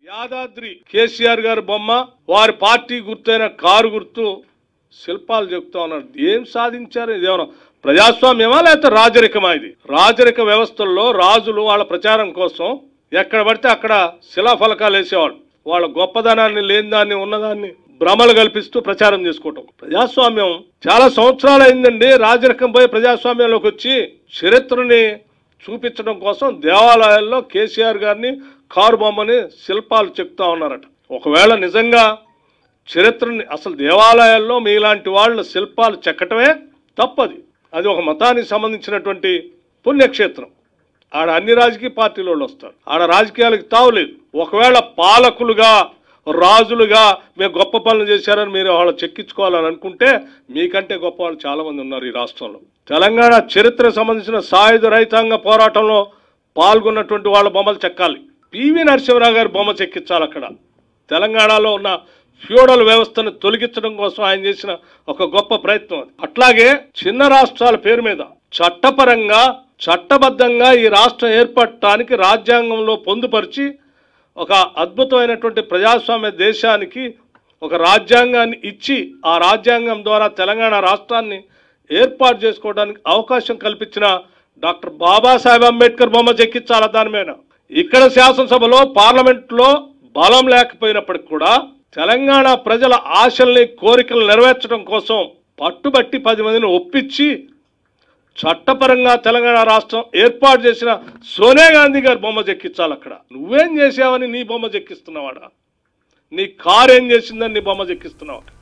యాదాద్రి కేసీఆర్ గారి బొమ్మ వారి పార్టీ గుర్తైన కారు గుర్తు శిల్పాలు చెప్తా ఉన్నారు ఏం సాధించారు ఇదేమన్నా ప్రజాస్వామ్యమా లేకపోతే రాజరికమా ఇది రాజరిక వ్యవస్థల్లో రాజులు వాళ్ళ ప్రచారం కోసం ఎక్కడ పడితే అక్కడ శిలాఫలకాలు వేసేవాళ్ళు వాళ్ళ గొప్పదనాన్ని లేని దాన్ని ఉన్నదాన్ని భ్రమలు కల్పిస్తూ ప్రచారం చేసుకోవటం ప్రజాస్వామ్యం చాలా సంవత్సరాలు అయిందండి రాజరికం పోయి ప్రజాస్వామ్యంలోకి వచ్చి చరిత్రని చూపించడం కోసం దేవాలయాల్లో కేసీఆర్ గారిని కారు బొమ్మని శిల్పాలు చెప్తా ఉన్నారట ఒకవేళ నిజంగా చరిత్రని అసలు దేవాలయాల్లో మీలాంటి వాళ్ళ శిల్పాలు చెక్కటమే తప్పది అది ఒక మతానికి సంబంధించినటువంటి పుణ్యక్షేత్రం ఆడ అన్ని రాజకీయ పార్టీల వాళ్ళు వస్తారు ఆడ రాజకీయాలకు తావులేదు ఒకవేళ పాలకులుగా రాజులుగా మేము గొప్ప పనులు చేశారని మీరు వాళ్ళు చెక్కించుకోవాలని అనుకుంటే మీకంటే గొప్ప వాళ్ళు చాలా మంది ఉన్నారు ఈ రాష్ట్రంలో తెలంగాణ చరిత్రకు సంబంధించిన సాయుధ రైతాంగ పోరాటంలో పాల్గొన్నటువంటి వాళ్ళ బొమ్మలు చెక్కాలి పివి నరసింహరావు గారి బొమ్మ చెక్కించాలి అక్కడ తెలంగాణలో ఉన్న ఫ్యూడల్ వ్యవస్థను తొలగించడం కోసం ఆయన చేసిన ఒక గొప్ప ప్రయత్నం అది అట్లాగే చిన్న రాష్ట్రాల పేరు మీద చట్టపరంగా చట్టబద్ధంగా ఈ రాష్ట్రం ఏర్పడటానికి రాజ్యాంగంలో పొందుపరిచి ఒక అద్భుతమైనటువంటి ప్రజాస్వామ్య దేశానికి ఒక రాజ్యాంగాన్ని ఇచ్చి ఆ రాజ్యాంగం ద్వారా తెలంగాణ రాష్ట్రాన్ని ఏర్పాటు చేసుకోవడానికి అవకాశం కల్పించిన డాక్టర్ బాబాసాహెబ్ అంబేద్కర్ బొమ్మ చెక్కించాల దాని మీద ఇక్కడ శాసనసభలో పార్లమెంట్లో బలం లేకపోయినప్పటికి కూడా తెలంగాణ ప్రజల ఆశల్ని కోరికలు నెరవేర్చడం కోసం పట్టుబట్టి పది మందిని ఒప్పించి చట్టపరంగా తెలంగాణ రాష్ట్రం ఏర్పాటు చేసిన సోనియా గాంధీ గారి బొమ్మ చెక్కించాలి అక్కడ నువ్వేం చేసావని నీ బొమ్మ చెక్కిస్తున్నావాడా నీ కారు ఏం చేసిందని నీ బొమ్మ చెక్కిస్తున్నావు